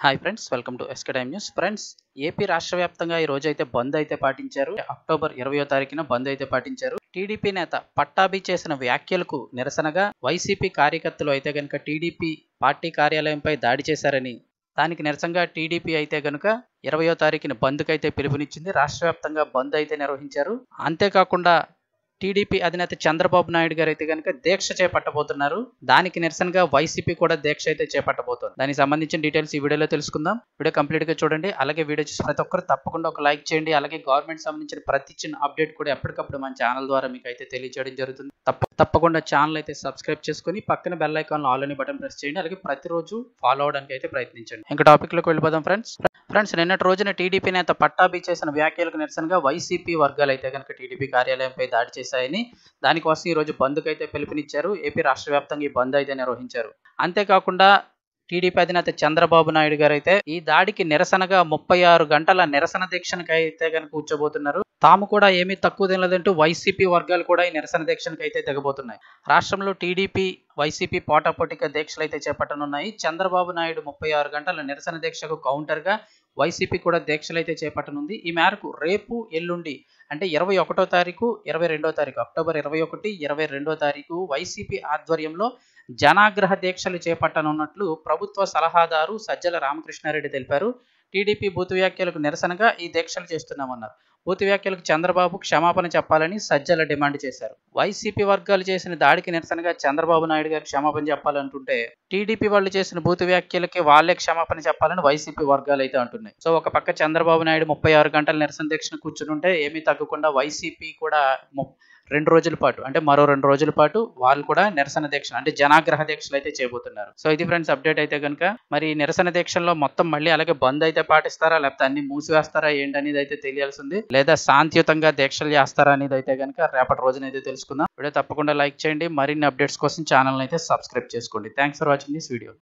hi friends welcome to ఎస్కడైమ్ news friends AP రాష్ట్ర వ్యాప్తంగా ఈ రోజు అయితే బంద్ అయితే పాటించారు అక్టోబర్ ఇరవయో తారీఖున బంద్ అయితే పాటించారు టీడీపీ నేత పట్టాభి చేసిన వ్యాఖ్యలకు నిరసనగా వైసీపీ కార్యకర్తలు అయితే కనుక టీడీపీ పార్టీ కార్యాలయంపై దాడి చేశారని దానికి నిరసనగా టీడీపీ అయితే కనుక ఇరవయో తారీఖున బంద్కి అయితే పిలుపునిచ్చింది రాష్ట్ర వ్యాప్తంగా బంద్ అయితే నిర్వహించారు అంతేకాకుండా టీడీపీ అధినేత చంద్రబాబు నాయుడు గారు అయితే కనుక దీక్ష చేపట్టబోతున్నారు దానికి నిరసనగా వైసీపీ కూడా దీక్ష అయితే చేపట్టబోతోంది దానికి సంబంధించిన డీటెయిల్స్ ఈ వీడియోలో తెలుసుకుందాం వీడియో కంప్లీట్ గా చూడండి అలాగే వీడియో చూసి ప్రతి ఒక్కరు తప్పకుండా ఒక లైక్ చేయండి అలాగే గవర్నమెంట్ సంబంధించిన ప్రతి చిన్న అప్డేట్ కూడా ఎప్పటికప్పుడు మన ఛానల్ ద్వారా మీకు అయితే తెలియజేయడం జరుగుతుంది తప్ప తప్పకుండా ఛానల్ అయితే సబ్స్క్రైబ్ చేసుకుని పక్కన బెల్ ఐకాన్ ఆల్ అని బటన్ ప్రెస్ చేయండి అలాగే ప్రతిరోజు ఫాలో అవడానికి అయితే ప్రయత్నించండి ఇంకా టాపిక్ లోకి వెళ్ళిపోదాం ఫ్రెండ్స్ ఫ్రెండ్స్ నిన్నటి రోజున టీడీపీ నేత పట్టాభి చేసిన వ్యాఖ్యలకు నిరసనగా వైసీపీ వర్గాలు అయితే కనుక టీడీపీ కార్యాలయంపై దాడి చేశాయని దానికోసం ఈ రోజు బంద్కు అయితే పిలుపునిచ్చారు ఏపీ రాష్ట్ర వ్యాప్తంగా ఈ బంద్ అయితే నిర్వహించారు అంతేకాకుండా టీడీపీ అధినేత చంద్రబాబు నాయుడు గారు అయితే ఈ దాడికి నిరసనగా ముప్పై ఆరు గంటల నిరసన దీక్షనికి అయితే కనుక కూర్చోబోతున్నారు తాము కూడా ఏమీ తక్కువ తినలేదంటూ వైసీపీ వర్గాలు కూడా ఈ నిరసన దీక్షనికి అయితే దిగబోతున్నాయి రాష్ట్రంలో టీడీపీ వైసీపీ పోటాపోటీగా దీక్షలు అయితే చేపట్టనున్నాయి చంద్రబాబు నాయుడు ముప్పై ఆరు గంటల నిరసన దీక్షకు కౌంటర్గా వైసీపీ కూడా దీక్షలు అయితే చేపట్టనుంది ఈ మేరకు రేపు ఎల్లుండి అంటే ఇరవై ఒకటో తారీఖు ఇరవై రెండో తారీఖు అక్టోబర్ ఇరవై ఒకటి ఇరవై రెండో తారీఖు వైసీపీ ఆధ్వర్యంలో జనాగ్రహ దీక్షలు చేపట్టనున్నట్లు ప్రభుత్వ సలహాదారు సజ్జల రామకృష్ణారెడ్డి తెలిపారు టీడీపీ బూతు వ్యాఖ్యలకు నిరసనగా ఈ దీక్షలు చేస్తున్నామన్నారు బూతు వ్యాఖ్యలకు చంద్రబాబు క్షమాపణ చెప్పాలని సజ్జల డిమాండ్ చేశారు వైసీపీ వర్గాలు చేసిన దాడికి నిరసనగా చంద్రబాబు నాయుడు గారు క్షమాపణ చెప్పాలంటుంటే టీడీపీ వాళ్ళు చేసిన బూతు వ్యాఖ్యలకి వాళ్ళే క్షమాపణ చెప్పాలని వైసీపీ వర్గాలు అయితే అంటున్నాయి సో ఒక పక్క చంద్రబాబు నాయుడు ముప్పై ఆరు గంటల నిరసన దీక్షను కూర్చుంటే ఏమీ తగ్గకుండా వైసీపీ కూడా రెండు రోజుల పాటు అంటే మరో రెండు రోజుల పాటు వాళ్ళు కూడా నిరసన దీక్ష అంటే జనాగ్రహ దీక్షలు అయితే చేయబోతున్నారు సో ఇది ఫ్రెండ్స్ అప్డేట్ అయితే కనుక మరి నిరసన దీక్షల్లో మొత్తం మళ్ళీ అలాగే బంద్ అయితే పాటిస్తారా లేకపోతే అన్ని మూసివేస్తారా ఏంటి అనేది అయితే తెలియాల్సింది లేదా శాంతియుతంగా దీక్షలు చేస్తారా అనేది అయితే కనుక రేపటి రోజున అయితే తెలుసుకుందాం వీడియో తప్పకుండా లైక్ చేయండి మరిన్ని అప్డేట్స్ కోసం ఛానల్ అయితే సబ్స్క్రైబ్ చేసుకోండి thanks for watching this video